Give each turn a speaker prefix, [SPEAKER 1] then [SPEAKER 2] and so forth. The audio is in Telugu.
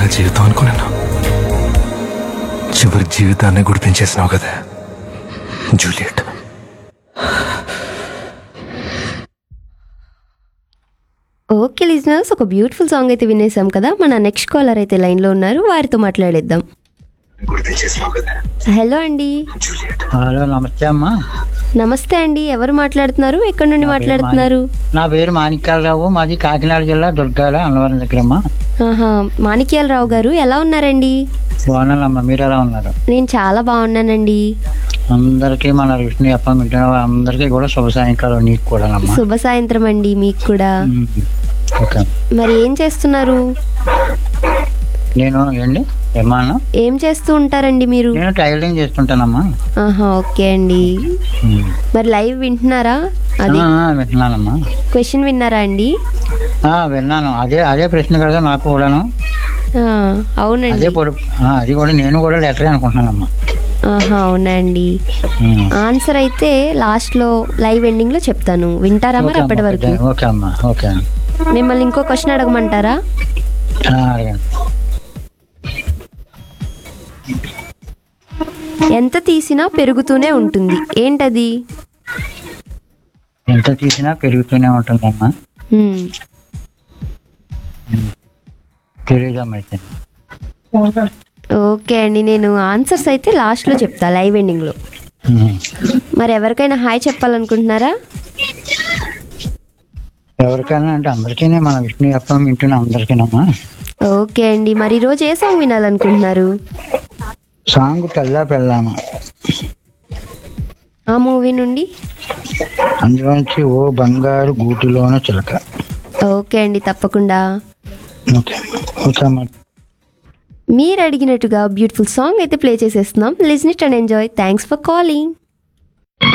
[SPEAKER 1] నా జీవితం అనుకున్నాను చివరి జీవితాన్ని గుడిపించేసినావు కదా జూలియట్
[SPEAKER 2] ఓకే లిజనర్స్ ఒక బ్యూటిఫుల్ సాంగ్ అయితే వినేసాం కదా మన నెక్స్ట్ కాలర్ అయితే లైన్లో ఉన్నారు వారితో మాట్లాడేద్దాం
[SPEAKER 1] గుడిపించేసినావు కదా
[SPEAKER 2] హలో అండి
[SPEAKER 1] జూలియట్
[SPEAKER 3] హలో నమస్తే అమ్మా
[SPEAKER 2] నమస్తే అండి ఎవరు మాట్లాడుతున్నారు ఎక్కడి నుండి మాట్లాడుతున్నారు
[SPEAKER 3] నా పేరు మాణిక్యాలరావు మాది కాకినాడ జిల్లా దుర్గాల అన్నవరం దగ్గర అమ్మా
[SPEAKER 2] ఆహా మాణిక్యాలరావు గారు ఎలా ఉన్నారండి
[SPEAKER 3] బాగున్నానమ్మా మీరు ఎలా ఉన్నారు
[SPEAKER 2] నేను చాలా బాగున్నానండి
[SPEAKER 3] అందరికీ మన విష్ణు అప్పం వింటున్న అందరికీ కూడా శుభ సాయంకాలం నీకు కూడా అమ్మా
[SPEAKER 2] శుభ సాయంత్రం అండి మీకు కూడా
[SPEAKER 3] ఓకే
[SPEAKER 2] మరి ఏం చేస్తున్నారు
[SPEAKER 3] నేను ఏంటి ఏమన్నా
[SPEAKER 2] ఏం చేస్తూ ఉంటారండి మీరు
[SPEAKER 3] నేను టైలరింగ్ చేస్తుంటానమ్మా
[SPEAKER 2] ఆహా ఓకే అండి
[SPEAKER 3] ఉమ్.
[SPEAKER 2] మరి లైవ్ వింటున్నారా అది
[SPEAKER 3] ఆ, ఆ, వింటున్నానమ్మా
[SPEAKER 2] క్వశ్చన్ విన్నారా అండి
[SPEAKER 3] ఆ, విన్నాను అదే అదే ప్రశ్న కదా నాకు కూడాను
[SPEAKER 2] ఆ, అవునండి
[SPEAKER 3] అదే పొడు- ఆ, అది కూడా నేను కూడా లెటరే అనుకుంటున్నానమ్మా
[SPEAKER 2] ఆహా అవునండి
[SPEAKER 3] ఉమ్.
[SPEAKER 2] ఆన్సర్ అయితే లాస్ట్ లో లైవ్ ఎండింగ్ లో చెప్తాను వింటారా మరి
[SPEAKER 3] ఓకే
[SPEAKER 2] అప్పటి
[SPEAKER 3] అమ్మా,
[SPEAKER 2] వరకు
[SPEAKER 3] ఓకే అమ్మా ఓకే
[SPEAKER 2] మిమ్మల్ని ఇంకో క్వశ్చన్ అడగమంటారా
[SPEAKER 3] ఆ, అడగండి
[SPEAKER 2] ఎంత తీసినా పెరుగుతూనే ఉంటుంది ఏంటది
[SPEAKER 3] ఎంత తీసినా పెరుగుతూనే ఉంటుందమ్మా
[SPEAKER 2] హ్మ్.
[SPEAKER 3] తెలియదమ్మా అయితే
[SPEAKER 2] ఓకే అండి నేను ఆన్సర్స్ అయితే లాస్ట్ లో చెప్తా లైవ్ ఎండింగ్ లో
[SPEAKER 3] ఉమ్.
[SPEAKER 2] మరి ఎవరికైనా హాయ్ చెప్పాలనుకుంటున్నారా
[SPEAKER 3] ఎవరికైనా అంటే అందరికీనే మన విష్ణు అప్పం వింటున్న అందరికీనమ్మా
[SPEAKER 2] ఓకే అండి మరి ఈరోజు ఏ సాంగ్ వినాలనుకుంటున్నారు
[SPEAKER 3] సాంగ్ తెల్లా పెళ్ళామా
[SPEAKER 2] ఆ మూవీ నుండి
[SPEAKER 3] అందులోంచి ఓ బంగారు గూటిలోన చిలక
[SPEAKER 2] ఓకే అండి తప్పకుండా
[SPEAKER 3] ఓకే ఓకే అమ్మా
[SPEAKER 2] మీరు అడిగినట్టుగా బ్యూటిఫుల్ సాంగ్ అయితే ప్లే చేసేస్తున్నాం listen it and enjoy thanks for calling